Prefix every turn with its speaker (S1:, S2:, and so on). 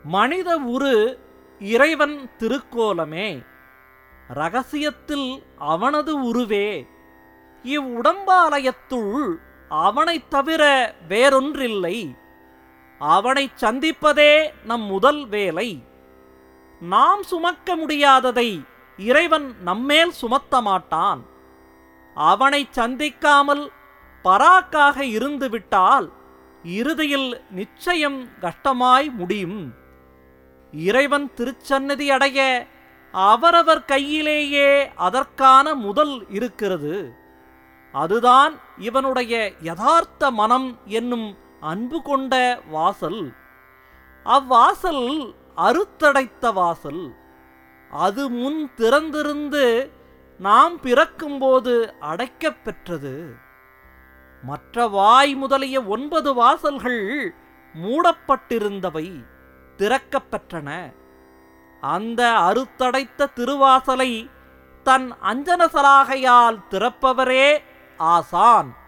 S1: மனித உரு இறைவன் திருக்கோலமே ரகசியத்தில் அவனது உருவே இவ்வுடம்பாலயத்துள் அவனைத் தவிர வேறொன்றில்லை அவனைச் சந்திப்பதே நம் முதல் வேலை நாம் சுமக்க முடியாததை இறைவன் நம்மேல் சுமத்த மாட்டான் அவனைச் சந்திக்காமல் பராக்காக இருந்துவிட்டால் இறுதியில் நிச்சயம் கஷ்டமாய் முடியும் இறைவன் திருச்சந்நிதி அடைய அவரவர் கையிலேயே அதற்கான முதல் இருக்கிறது அதுதான் இவனுடைய யதார்த்த மனம் என்னும் அன்பு கொண்ட வாசல் அவ்வாசல் அறுத்தடைத்த வாசல் அது முன் திறந்திருந்து நாம் பிறக்கும்போது அடைக்கப் பெற்றது மற்ற வாய் முதலிய ஒன்பது வாசல்கள் மூடப்பட்டிருந்தவை திறக்கப் பெற்றன அந்த அறுத்தடைத்த திருவாசலை தன் அஞ்சனசலாகையால் திறப்பவரே ஆசான்